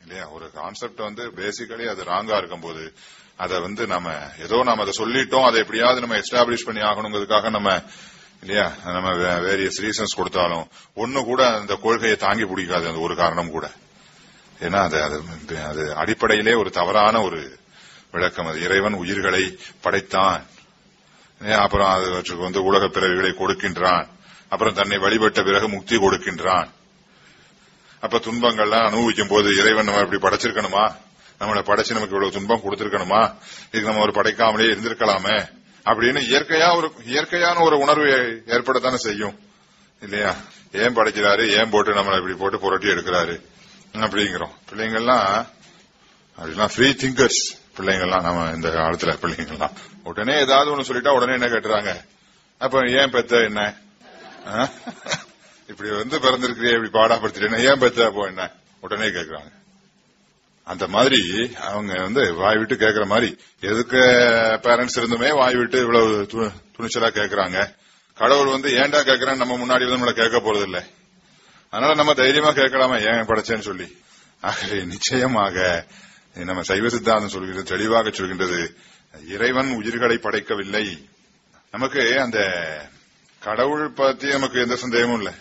இல்லையா ஒரு கான்செப்ட் வந்து பேசிக்கலி அது ராங்கா இருக்கும்போது அதை வந்து நம்ம ஏதோ நம்ம அதை சொல்லிட்டோம் அதை எப்படியாவது நம்ம எஸ்டாப்ளிஷ் பண்ணி ஆகணுங்கிறதுக்காக நம்ம இல்லையா நம்ம வேரியஸ் ரீசன்ஸ் கொடுத்தாலும் ஒண்ணு கூட அந்த கொள்கையை தாங்கி பிடிக்காது அந்த ஒரு காரணம் கூட ஏன்னா அது அது அது அடிப்படையிலே ஒரு தவறான ஒரு விளக்கம் அது இறைவன் உயிர்களை படைத்தான் ஏன் அப்புறம் அது அவற்றுக்கு வந்து உலக பிறவிகளை கொடுக்கின்றான் அப்புறம் தன்னை வழிபட்ட பிறகு முக்தி கொடுக்கின்றான் அப்ப துன்பங்கள்லாம் அனுபவிக்கும் போது இறைவன் நம்ம இப்படி படைச்சிருக்கணுமா நம்மளை படைச்சு நமக்கு இவ்வளவு துன்பம் கொடுத்திருக்கணுமா இதுக்கு நம்ம ஒரு படைக்காமலே இருந்திருக்கலாமே அப்படின்னு இயற்கையா ஒரு இயற்கையான ஒரு உணர்வு ஏற்படத்தானே செய்யும் இல்லையா ஏன் படைக்கிறாரு ஏன் போட்டு நம்மளை இப்படி போட்டு புரட்டி எடுக்கிறாரு அப்படிங்கிறோம் பிள்ளைங்கள்லாம் அப்படிலாம் ஃப்ரீ திங்கர்ஸ் பிள்ளைங்கள்லாம் நம்ம இந்த காலத்துல பிள்ளைங்கள்லாம் உடனே ஏதாவது ஒண்ணு சொல்லிட்டா உடனே என்ன கேட்டுறாங்க அப்ப ஏன் பெத்த என்ன ஆ? இப்படி வந்து பிறந்திருக்கிறியே இப்படி பாடாப்படுத்திட்டு ஏன் பெத்த அப்போ என்ன உடனே கேக்குறாங்க அந்த மாதிரி அவங்க வந்து வாய் விட்டு கேக்குற மாதிரி எதுக்கு பேரண்ட்ஸ் இருந்துமே வாய் விட்டு இவ்வளவு து- துணிச்சலா கேக்குறாங்க கடவுள் வந்து ஏன்டா கேக்குறான்னு நம்ம முன்னாடி வந்து நம்மள கேட்க போறது இல்ல அதனால நம்ம தைரியமா கேட்கலாமா ஏன் படைச்சேன்னு சொல்லி ஆகவே நிச்சயமாக நம்ம சைவ சித்தாந்தம் சொல்கிறது தெளிவாக சொல்கின்றது இறைவன் உயிர்களை படைக்கவில்லை நமக்கு அந்த கடவுள் பத்தி நமக்கு எந்த சந்தேகமும் இல்லை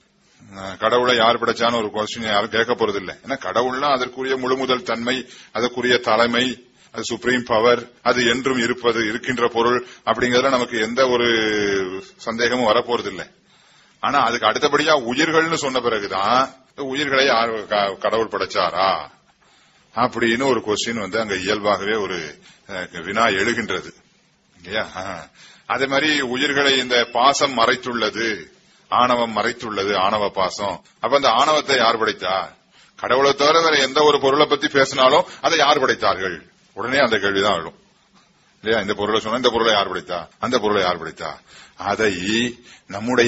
அஹ் கடவுளை யார் படைச்சான்னு ஒரு கொஸ்டின் யாரும் கேட்க போறது இல்ல ஏன்னா கடவுள்னா அதற்குரிய முழு முதல் தன்மை அதற்குரிய தலைமை அது சுப்ரீம் பவர் அது என்றும் இருப்பது இருக்கின்ற பொருள் அப்படிங்கறதுல நமக்கு எந்த ஒரு சந்தேகமும் வரப்போறது இல்ல ஆனா அதுக்கு அடுத்தபடியா உயிர்கள்னு சொன்ன பிறகுதான் இந்த உயிர்களை யார் க- கடவுள் படைச்சாரா அப்படின்னு ஒரு கொஸ்டின் வந்து அங்க இயல்பாகவே ஒரு அஹ், வினா எழுகின்றது இல்லையா ஆஹ். அதே மாதிரி உயிர்களை இந்த பாசம் மறைத்துள்ளது ஆணவம் மறைத்துள்ளது ஆணவ பாசம் அப்ப அந்த ஆணவத்தை யார் படைத்தா கடவுளை தவிர வேற எந்த ஒரு பொருளை பத்தி பேசினாலும் அதை யார் படைத்தார்கள் உடனே அந்த கேள்விதான் எழும் இல்லையா இந்த பொருளை சொன்னா இந்த பொருளை யார் படைத்தா அந்த பொருளை யார் படைத்தா அதை நம்முடைய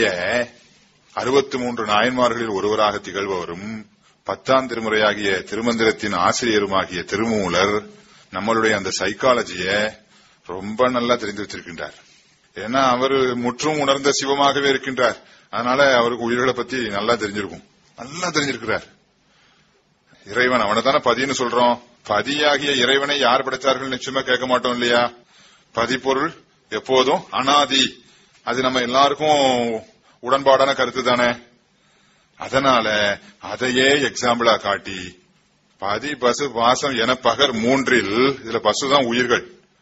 அறுபத்தி மூன்று நாயன்மார்களில் ஒருவராக திகழ்பவரும் பத்தாம் திருமுறையாகிய திருமந்திரத்தின் ஆசிரியருமாகிய திருமூலர் நம்மளுடைய அந்த சைக்காலஜிய ரொம்ப நல்லா தெரிந்து வச்சிருக்கின்றார் ஏன்னா அவர் முற்றும் உணர்ந்த சிவமாகவே இருக்கின்றார் அதனால அவருக்கு உயிர்களை பத்தி நல்லா தெரிஞ்சிருக்கும் நல்லா தெரிஞ்சிருக்கிறார் இறைவன் அவனை தானே பதின்னு சொல்றோம் பதியாகிய இறைவனை யார் படைத்தார்கள் நிச்சயமா கேட்க மாட்டோம் இல்லையா பதிப்பொருள் எப்போதும் அனாதி அது நம்ம எல்லாருக்கும் உடன்பாடான கருத்து தானே அதனால அதையே எக்ஸாம்பிளா காட்டி பதி பசு பாசம் என பகர் மூன்றில் இதுல பசு தான் உயிர்கள்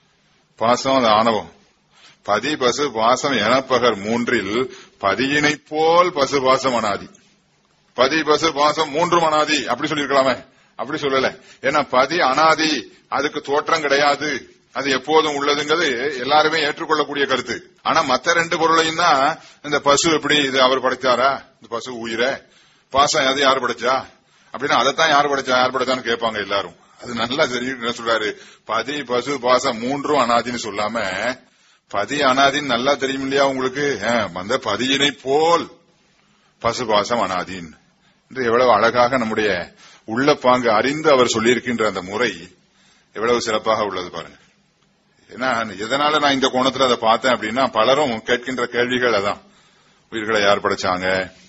பாசம் அது ஆணவம் பதி பசு பாசம் என பகர் மூன்றில் பதியினைப் போல் பசு பாசம் அனாதி பதி பசு பாசம் மூன்று அனாதி அப்படி சொல்லிருக்கலாமே அப்படி சொல்லல ஏன்னா பதி அனாதி அதுக்கு தோற்றம் கிடையாது அது எப்போதும் உள்ளதுங்கிறது எல்லாருமே ஏற்றுக்கொள்ளக்கூடிய கருத்து ஆனா மத்த ரெண்டு பொருளையும் தான் இந்த பசு எப்படி இது அவர் படைத்தாரா இந்த பசு உயிரை பாசம் அது யார் படைச்சா அப்படின்னா அதைத்தான் யார் படைச்சா யார் படைச்சான்னு கேட்பாங்க எல்லாரும் அது நல்லா தெரியும் என்ன சொல்றாரு பதி பசு பாசம் மூன்றும் அனாதின்னு சொல்லாம பதி அனாதின்னு நல்லா தெரியும் இல்லையா உங்களுக்கு அஹ், அந்த பதியினை போல் பசுபாசம் அனாதீன் என்று எவ்வளவு அழகாக நம்முடைய உள்ள பாங்கு அறிந்து அவர் சொல்லியிருக்கின்ற அந்த முறை எவ்வளவு சிறப்பாக உள்ளது பாருங்க ஏன்னா எதனால நான் இந்த கோணத்துல அதை பார்த்தேன் அப்படின்னா பலரும் கேட்கின்ற கேள்விகள் அதான் உயிர்களை யார் படைச்சாங்க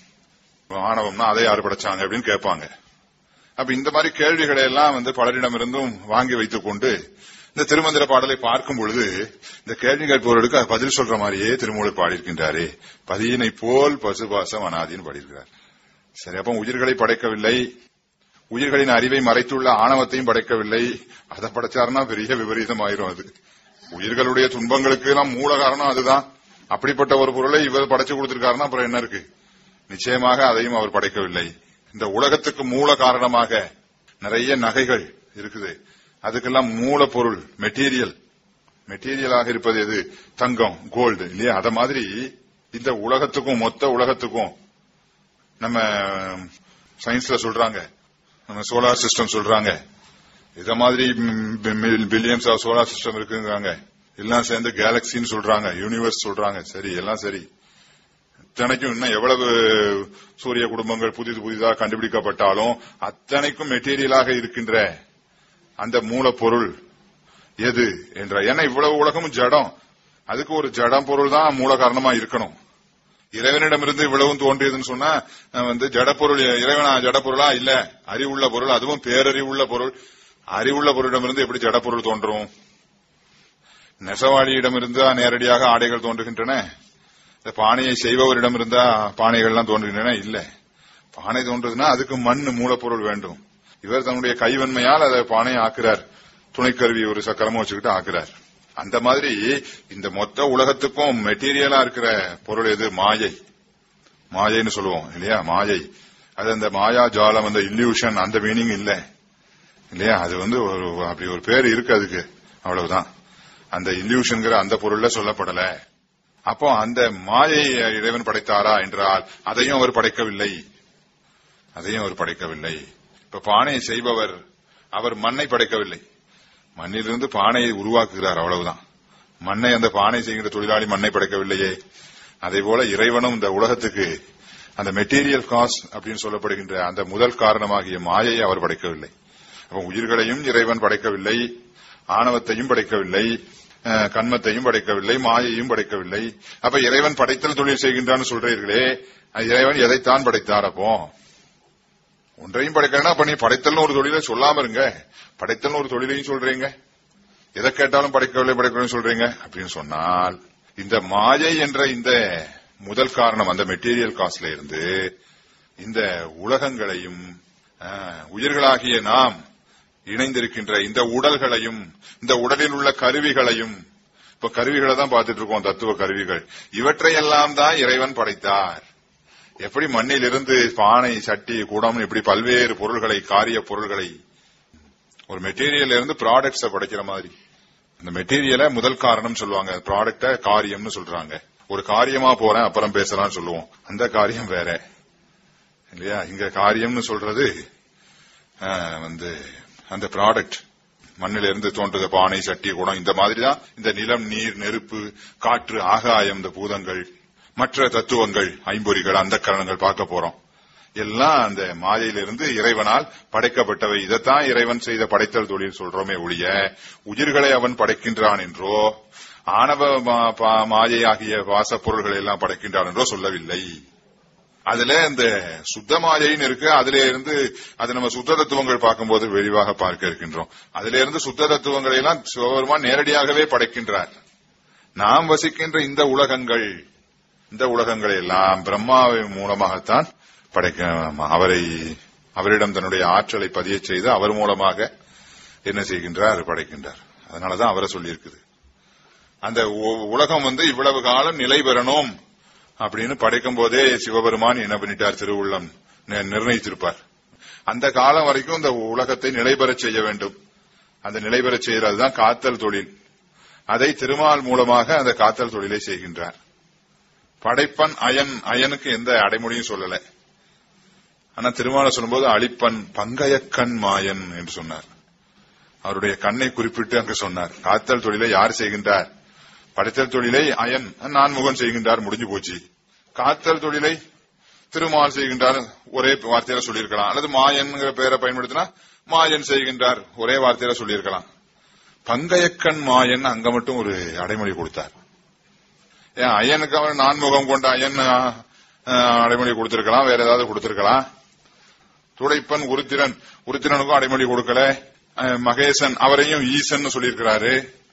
ஆணவம்னா அதை யார் படைச்சாங்க அப்படின்னு கேட்பாங்க அப்ப இந்த மாதிரி கேள்விகளை எல்லாம் வந்து பலரிடமிருந்தும் வாங்கி வைத்துக் கொண்டு இந்த திருமந்திர பாடலை பார்க்கும் பொழுது இந்த கேள்வி கேட்பவர்களுக்கு அது பதில் சொல்ற மாதிரியே திருமூலர் பாடியிருக்கின்றாரே பதியினை போல் பசுபாசம் அனாதின்னு பாடியிருக்கிறார் சரி அப்ப உயிர்களை படைக்கவில்லை உயிர்களின் அறிவை மறைத்துள்ள ஆணவத்தையும் படைக்கவில்லை அதை படைச்சாருன்னா பெரிய விபரீதம் ஆயிரும் அது உயிர்களுடைய துன்பங்களுக்கு எல்லாம் மூல காரணம் அதுதான் அப்படிப்பட்ட ஒரு பொருளை இவர் படைச்சு கொடுத்திருக்காருன்னா அப்புறம் என்ன இருக்கு நிச்சயமாக அதையும் அவர் படைக்கவில்லை இந்த உலகத்துக்கு மூல காரணமாக நிறைய நகைகள் இருக்குது அதுக்கெல்லாம் மூலப்பொருள் மெட்டீரியல் மெட்டீரியலாக இருப்பது எது தங்கம் கோல்டு இல்லையா அத மாதிரி இந்த உலகத்துக்கும் மொத்த உலகத்துக்கும் நம்ம சயின்ஸ்ல சொல்றாங்க நம்ம சோலார் சிஸ்டம் சொல்றாங்க இத மாதிரி பில்லியன்ஸ் ஆஃப் சோலார் சிஸ்டம் இருக்குங்கிறாங்க எல்லாம் சேர்ந்து கேலக்சின்னு சொல்றாங்க யூனிவர்ஸ் சொல்றாங்க சரி எல்லாம் சரி இத்தனைக்கும் இன்னும் எவ்வளவு சூரிய குடும்பங்கள் புதிது புதிதாக கண்டுபிடிக்கப்பட்டாலும் அத்தனைக்கும் மெட்டீரியலாக இருக்கின்ற அந்த மூலப்பொருள் எது என்ற ஏன்னா இவ்வளவு உலகமும் ஜடம் அதுக்கு ஒரு ஜடம் பொருள் தான் மூல காரணமா இருக்கணும் இறைவனிடமிருந்து இவ்வளவும் தோன்றியதுன்னு சொன்னா அஹ் வந்து ஜடப்பொருள் இறைவனா ஜடப்பொருளா இல்ல அறிவுள்ள பொருள் அதுவும் பேரறிவுள்ள பொருள் அறிவுள்ள பொருளிடமிருந்து எப்படி ஜடப்பொருள் தோன்றும் நெசவாளியிடமிருந்து நேரடியாக ஆடைகள் தோன்றுகின்றன இந்த பானையை செய்பவரிடமிருந்தா பானைகள்லாம் தோன்றுகின்றன இல்ல பானை தோன்றுதுன்னா அதுக்கு மண் மூலப்பொருள் வேண்டும் இவர் தன்னுடைய கைவன்மையால் அதை பானையை ஆக்குறார் துணைக்கருவி ஒரு சக்கரமும் வச்சுக்கிட்டு ஆக்குறார் அந்த மாதிரி இந்த மொத்த உலகத்துக்கும் மெட்டீரியலா இருக்கிற பொருள் எது மாயை மாயைன்னு சொல்லுவோம் இல்லையா மாயை அது அந்த மாயா ஜாலம் அந்த இல்யூஷன் அந்த மீனிங் இல்ல இல்லையா அது வந்து ஒரு அப்படி ஒரு பேர் இருக்கு அதுக்கு அவ்வளவுதான் அந்த இல்யூஷன்கிற அந்த பொருள்ல சொல்லப்படல அப்போ அந்த மாயை இறைவன் படைத்தாரா என்றால் அதையும் அவர் படைக்கவில்லை அதையும் அவர் படைக்கவில்லை இப்ப பானையை செய்பவர் அவர் மண்ணை படைக்கவில்லை மண்ணிலிருந்து பானையை உருவாக்குகிறார் அவ்வளவுதான் மண்ணை அந்த பானை செய்கிற தொழிலாளி மண்ணை படைக்கவில்லையே அதே போல இறைவனும் இந்த உலகத்துக்கு அந்த மெட்டீரியல் காஸ் அப்படின்னு சொல்லப்படுகின்ற அந்த முதல் காரணமாகிய மாயை அவர் படைக்கவில்லை அப்ப உயிர்களையும் இறைவன் படைக்கவில்லை ஆணவத்தையும் படைக்கவில்லை அஹ், கண்மத்தையும் படைக்கவில்லை மாயையும் படைக்கவில்லை அப்ப இறைவன் படைத்தல் தொழில் செய்கின்றான்னு சொல்றீர்களே அஹ், இறைவன் எதைத்தான் படைத்தார் அப்போ ஒன்றையும் படைக்கலன்னா அப்ப நீ படைத்தல்னு ஒரு தொழிலை சொல்லாம இருங்க படைத்தல்னு ஒரு தொழிலையும் சொல்றீங்க எதை கேட்டாலும் படைக்கவில்லை படைக்கவில்லை சொல்றீங்க அப்படின்னு சொன்னால் இந்த மாயை என்ற இந்த முதல் காரணம் அந்த மெட்டீரியல் காஸ்ட்ல இருந்து இந்த உலகங்களையும் ஆஹ், உயிர்களாகிய நாம் இணைந்திருக்கின்ற இந்த உடல்களையும் இந்த உடலில் உள்ள கருவிகளையும் இப்ப கருவிகளை தான் பார்த்துட்டு இருக்கோம் தத்துவ கருவிகள் இவற்றையெல்லாம் தான் இறைவன் படைத்தார் எப்படி மண்ணிலிருந்து பானை சட்டி குடம் இப்படி பல்வேறு பொருள்களை காரிய பொருள்களை ஒரு மெட்டீரியல் இருந்து ப்ராடக்ட்ஸ படைக்கிற மாதிரி இந்த மெட்டீரியலை முதல் காரணம் சொல்லுவாங்க ப்ராடக்ட காரியம்னு சொல்றாங்க ஒரு காரியமா போறேன் அப்புறம் பேசலாம்னு சொல்லுவோம் அந்த காரியம் வேற இல்லையா இங்க காரியம்னு சொல்றது ஆஹ், வந்து அந்த ப்ராடக்ட் மண்ணில இருந்து தோன்றுத பானை சட்டி குடம் இந்த மாதிரி தான் இந்த நிலம் நீர் நெருப்பு காற்று ஆகாயம் இந்த பூதங்கள் மற்ற தத்துவங்கள் ஐம்பொறிகள் அந்த கரணங்கள் பார்க்க போறோம் எல்லாம் அந்த மாயையிலிருந்து இறைவனால் படைக்கப்பட்டவை இதைத்தான் இறைவன் செய்த படைத்தல் தொழில் சொல்றோமே ஒழிய உயிர்களை அவன் படைக்கின்றான் என்றோ ஆணவ மா- பா- மாயை ஆகிய வாசப்பொருள்களை எல்லாம் படைக்கின்றான் என்றோ சொல்லவில்லை அதுல இந்த சுத்த மாயைன்னு இருக்கு அதுல இருந்து அது நம்ம சுத்த தத்துவங்கள் பார்க்கும்போது விரிவாக பார்க்க இருக்கின்றோம் அதுல இருந்து சுத்த தத்துவங்களை எல்லாம் சிவபெருமான் நேரடியாகவே படைக்கின்றார் நாம் வசிக்கின்ற இந்த உலகங்கள் இந்த உலகங்களை எல்லாம் பிரம்மாவின் மூலமாகத்தான் படைக்க அவரை அவரிடம் தன்னுடைய ஆற்றலை பதியச் செய்து அவர் மூலமாக என்ன செய்கின்றார் படைக்கின்றார் அதனாலதான் அவரை சொல்லியிருக்குது அந்த உ- உலகம் வந்து இவ்வளவு காலம் நிலை பெறணும் அப்படின்னு படைக்கும் போதே சிவபெருமான் என்ன பண்ணிட்டார் திருவுள்ளம் நி- நிர்ணயித்திருப்பார் அந்த காலம் வரைக்கும் இந்த உலகத்தை நிலை பெறச் செய்ய வேண்டும் அந்த நிலை பெறச் செய்யறதுதான் காத்தல் தொழில் அதை திருமால் மூலமாக அந்த காத்தல் தொழிலை செய்கின்றார் படைப்பன் அயன் அயனுக்கு எந்த அடைமொழியும் சொல்லல ஆனா திருமால சொல்லும்போது அழிப்பன் பங்கயக்கண் மாயன் என்று சொன்னார் அவருடைய கண்ணை குறிப்பிட்டு அங்கு சொன்னார் காத்தல் தொழிலை யார் செய்கின்றார் படைத்தல் தொழிலை அயன் நான்முகன் செய்கின்றார் முடிஞ்சு போச்சு காத்தல் தொழிலை திருமால் செய்கின்றார் ஒரே வார்த்தையில சொல்லியிருக்கலாம் அல்லது மாயன்ங்கிற பெயரை பயன்படுத்தினா மாயன் செய்கின்றார் ஒரே வார்த்தையில சொல்லியிருக்கலாம் பங்கயக்கண் மாயன் அங்க மட்டும் ஒரு அடைமொழி கொடுத்தார் ஏன் அயனுக்கு அவன் நான்முகம் கொண்ட அயன் ஆ, ஆ, அடைமொழி கொடுத்திருக்கலாம் வேற ஏதாவது கொடுத்திருக்கலாம் துடைப்பன் உருத்திரன் உருத்திரனுக்கும் அடைமொழி கொடுக்கல அஹ், மகேசன் அவரையும் ஈசன் சொல்லியிருக்கிறாரு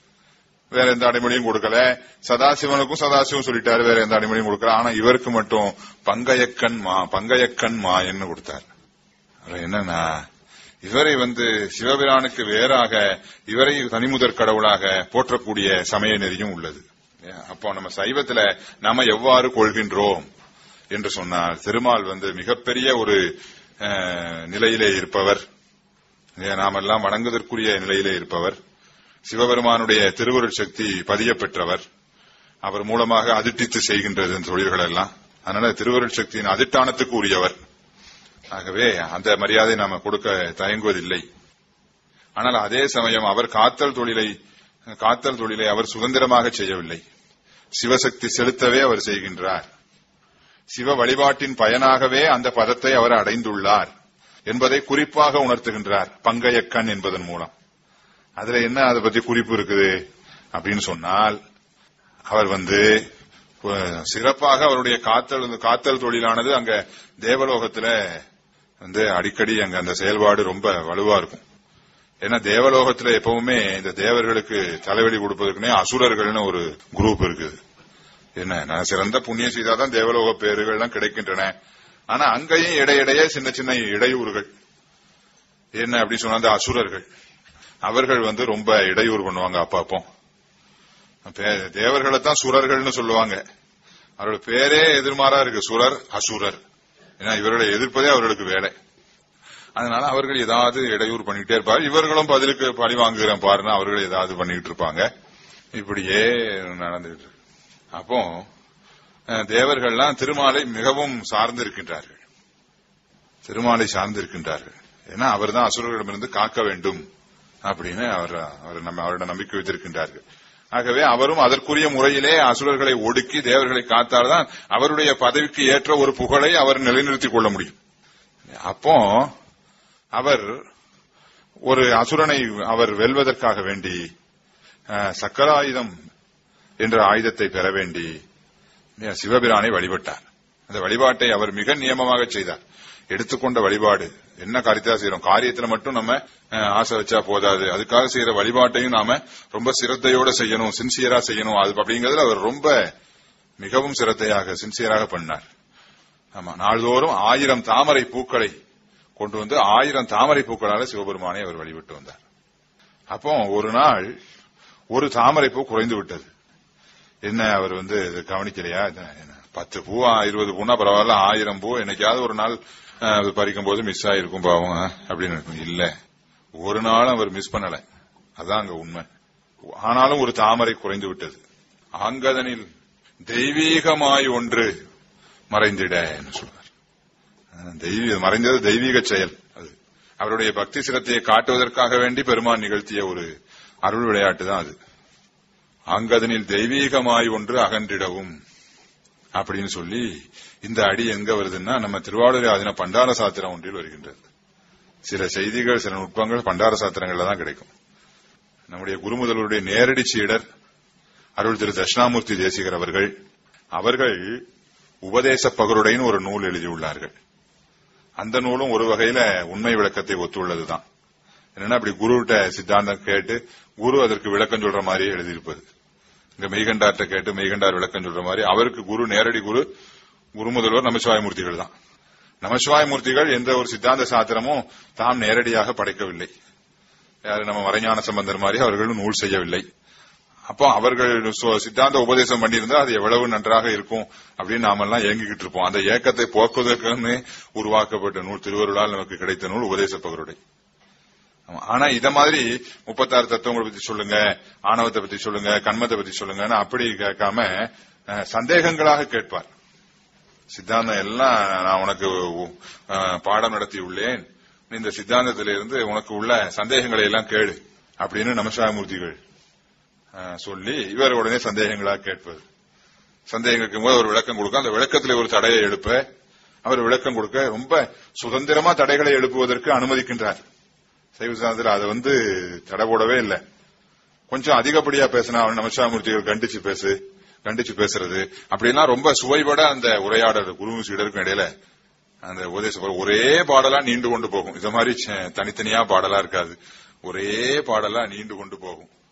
வேற எந்த அடைமொழியும் கொடுக்கல சதாசிவனுக்கும் சதாசிவம் சொல்லிட்டாரு வேற எந்த அடைமொழியும் கொடுக்கல ஆனா இவருக்கு மட்டும் பங்கயக்கண் மா பங்கயக்கண் மாயன்னு கொடுத்தார் அதுல என்னன்னா இவரை வந்து சிவபிரானுக்கு வேறாக இவரை தனிமுதற் கடவுளாக போற்றக்கூடிய சமய நெறியும் உள்ளது ஏன், அப்போ நம்ம சைவத்துல நாம எவ்வாறு கொள்கின்றோம் என்று சொன்னால் திருமால் வந்து மிகப்பெரிய ஒரு அஹ், நிலையிலே இருப்பவர் ஏன், நாமெல்லாம் வணங்குவதற்குரிய நிலையிலே இருப்பவர் சிவபெருமானுடைய திருவருட் சக்தி பதிய பெற்றவர் அவர் மூலமாக அதிர்ட்டித்து செய்கின்றது இந்த தொழில்கள் எல்லாம் அதனால திருவருட் சக்தியின் அதிட்டானத்துக்கு உரியவர் ஆகவே அந்த மரியாதை நாம கொடுக்க தயங்குவதில்லை ஆனால் அதே சமயம் அவர் காத்தல் தொழிலை காத்தல் தொழிலை அவர் சுதந்திரமாக செய்யவில்லை சிவசக்தி செலுத்தவே அவர் செய்கின்றார் சிவ வழிபாட்டின் பயனாகவே அந்த பதத்தை அவர் அடைந்துள்ளார் என்பதை குறிப்பாக உணர்த்துகின்றார் பங்கையக்கண் என்பதன் மூலம் அதுல என்ன அதை பத்தி குறிப்பு இருக்குது அப்படின்னு சொன்னால் அவர் வந்து அஹ், சிறப்பாக அவருடைய காத்தல் காத்தல் தொழிலானது அங்க தேவலோகத்துல வந்து அடிக்கடி அங்க அந்த செயல்பாடு ரொம்ப வலுவா இருக்கும் ஏன்னா தேவலோகத்துல எப்பவுமே இந்த தேவர்களுக்கு தலைவலி கொடுப்பதற்குனே அசுரர்கள்னு ஒரு குரூப் இருக்குது என்ன நான் சிறந்த புண்ணியம் செய்தாதான் தேவலோக பேருகள்லாம் கிடைக்கின்றன ஆனா அங்கேயும் இடையிடையே சின்ன சின்ன இடையூறுகள் என்ன அப்படி சொன்னா அந்த அசுரர்கள் அவர்கள் வந்து ரொம்ப இடையூறு பண்ணுவாங்க அப்பப்போ பே- தேவர்களை தான் சுரர்கள்னு சொல்லுவாங்க அவரோட பேரே எதிர்மாறா இருக்கு சுரர் அசுரர் ஏன்னா இவர்களை எதிர்ப்பதே அவர்களுக்கு வேலை அதனால அவர்கள் ஏதாவது இடையூறு பண்ணிக்கிட்டே இருப்பார் இவர்களும் பதிலுக்கு பழி வாங்குகிறேன் பாருன்னு அவர்கள் ஏதாவது பண்ணிட்டு இருப்பாங்க இப்படியே நடந்துட்டு இருக்கு அப்போ அஹ், தேவர்கள்லாம் திருமாலை மிகவும் சார்ந்து இருக்கின்றார்கள் திருமாலை சார்ந்து இருக்கின்றார்கள் ஏன்னா அவர் தான் அசுரர்களிடமிருந்து காக்க வேண்டும் அப்படின்னு அவர் அவர் நம்ம அவரிடம் நம்பிக்கை வைத்திருக்கின்றார்கள் ஆகவே அவரும் அதற்குரிய முறையிலே அசுரர்களை ஒடுக்கி தேவர்களை காத்தால்தான் அவருடைய பதவிக்கு ஏற்ற ஒரு புகழை அவர் நிலைநிறுத்திக் கொள்ள முடியும் அப்போ அவர் ஒரு அசுரனை அவர் வெல்வதற்காக வேண்டி அஹ், சக்கராயுதம் என்ற ஆயுதத்தை பெற வேண்டி சிவபிரானை வழிபட்டார் அந்த வழிபாட்டை அவர் மிக நியமமாக செய்தார் எடுத்துக்கொண்ட வழிபாடு என்ன காரியத்தை செய்யறோம் காரியத்துல மட்டும் நம்ம அஹ், ஆசை வச்சா போதாது அதுக்காக செய்யற வழிபாட்டையும் நாம ரொம்ப சிரத்தையோட செய்யணும் சின்சியரா செய்யணும் அது அப்படிங்கறதுல அவர் ரொம்ப மிகவும் சிரத்தையாக சின்சியராக பண்ணார் ஆமா நாள்தோறும் ஆயிரம் தாமரை பூக்களை கொண்டு வந்து ஆயிரம் தாமரை பூக்களால சிவபெருமானை அவர் வழிபட்டு வந்தார் அப்போ ஒரு நாள் ஒரு தாமரை பூ குறைந்து விட்டது என்ன அவர் வந்து இது கவனிக்கலையா இது என்ன, பத்து பூ இருபது பூனா பரவாயில்ல ஆயிரம் பூ என்னைக்காவது ஒரு நாள் அஹ், அது பறிக்கும் போது மிஸ் ஆயிருக்கும் பாவம் அஹ், அப்படின்னு இருக்கும் இல்ல ஒரு நாளும் அவர் மிஸ் பண்ணல அதான் அங்க உண்மை ஆனாலும் ஒரு தாமரை குறைந்து விட்டது ஆங்கதனில் தெய்வீகமாய் ஒன்று மறைந்திட என்று சொல்றார் அஹ், தெய்வீக மறைந்தது தெய்வீக செயல் அது அவருடைய பக்தி சிரத்தையை காட்டுவதற்காக வேண்டி பெருமான் நிகழ்த்திய ஒரு அருள் விளையாட்டு தான் அது அங்கதனில் தெய்வீகமாய் ஒன்று அகன்றிடவும் அப்படின்னு சொல்லி இந்த அடி எங்க வருதுன்னா நம்ம திருவாரூர் ஆதின பண்டார சாத்திரம் ஒன்றில் வருகின்றது சில செய்திகள் சில நுட்பங்கள் பண்டார சாத்திரங்கள்ல தான் கிடைக்கும் நம்முடைய குருமுதல்வருடைய நேரடி சீடர் அருள் திரு தட்சிணாமூர்த்தி தேசிகர் அவர்கள் அவர்கள் உபதேச பகருடைன்னு ஒரு நூல் எழுதியுள்ளார்கள் அந்த நூலும் ஒரு வகையில உண்மை விளக்கத்தை ஒத்துள்ளதுதான் என்னன்னா அப்படி குருகிட்ட சித்தாந்தம் கேட்டு குரு அதற்கு விளக்கம் சொல்ற மாதிரி எழுதியிருப்பது இங்க மெய்கண்டார்ட்ட கேட்டு மெய்கண்டார் விளக்கம் சொல்ற மாதிரி அவருக்கு குரு நேரடி குரு குரு முதல்வர் நமசிவாயமூர்த்திகள் தான் நமசிவாயமூர்த்திகள் எந்த ஒரு சித்தாந்த சாத்திரமும் தாம் நேரடியாக படைக்கவில்லை யாரு நம்ம மறைஞான சம்பந்தர் மாதிரி அவர்களும் நூல் செய்யவில்லை அப்போ அவர்கள் சு- சித்தாந்த உபதேசம் பண்ணியிருந்தா அது எவ்வளவு நன்றாக இருக்கும் அப்படின்னு நாமெல்லாம் ஏங்கிக்கிட்டு இருப்போம் அந்த ஏக்கத்தை போக்குவதற்குன்னு உருவாக்கப்பட்ட நூல் திருவருளால் நமக்கு கிடைத்த நூல் உபதேச பகருடை ஆமா. ஆனா இத மாதிரி முப்பத்தாறு தத்துவங்களை பத்தி சொல்லுங்க ஆணவத்தை பத்தி சொல்லுங்க கண்மத்தை பத்தி சொல்லுங்கன்னு அப்படி கேட்காம அஹ், சந்தேகங்களாக கேட்பார் சித்தாந்தம் எல்லாம் நான் உனக்கு அஹ், பாடம் நடத்தி உள்ளேன் நீ இந்த சித்தாந்தத்திலிருந்து உனக்கு உள்ள சந்தேகங்களை எல்லாம் கேளு அப்படின்னு நமசிவாமூர்த்திகள் அஹ், சொல்லி இவர் உடனே சந்தேகங்களாக கேட்பது சந்தேகம் இருக்கும்போது ஒரு விளக்கம் கொடுக்க அந்த விளக்கத்தில் ஒரு தடையை எழுப்ப அவர் விளக்கம் கொடுக்க ரொம்ப சுதந்திரமா தடைகளை எழுப்புவதற்கு அனுமதிக்கின்றார் சைவ சித்தாந்தத்தில் அதை வந்து தடை போடவே இல்லை கொஞ்சம் அதிகப்படியா பேசினா அவன் நமசிவாமூர்த்திகள் கண்டிச்சு பேசு கண்டிச்சு பேசுறது அப்படின்னா ரொம்ப சுவைபட அந்த உரையாடல் குரு சீடருக்கும் இடையில அந்த உபதேச பாடல் ஒரே பாடலா நீண்டு கொண்டு போகும் இது மாதிரி ச- தனித்தனியா பாடலா இருக்காது ஒரே பாடலா நீண்டு கொண்டு போகும்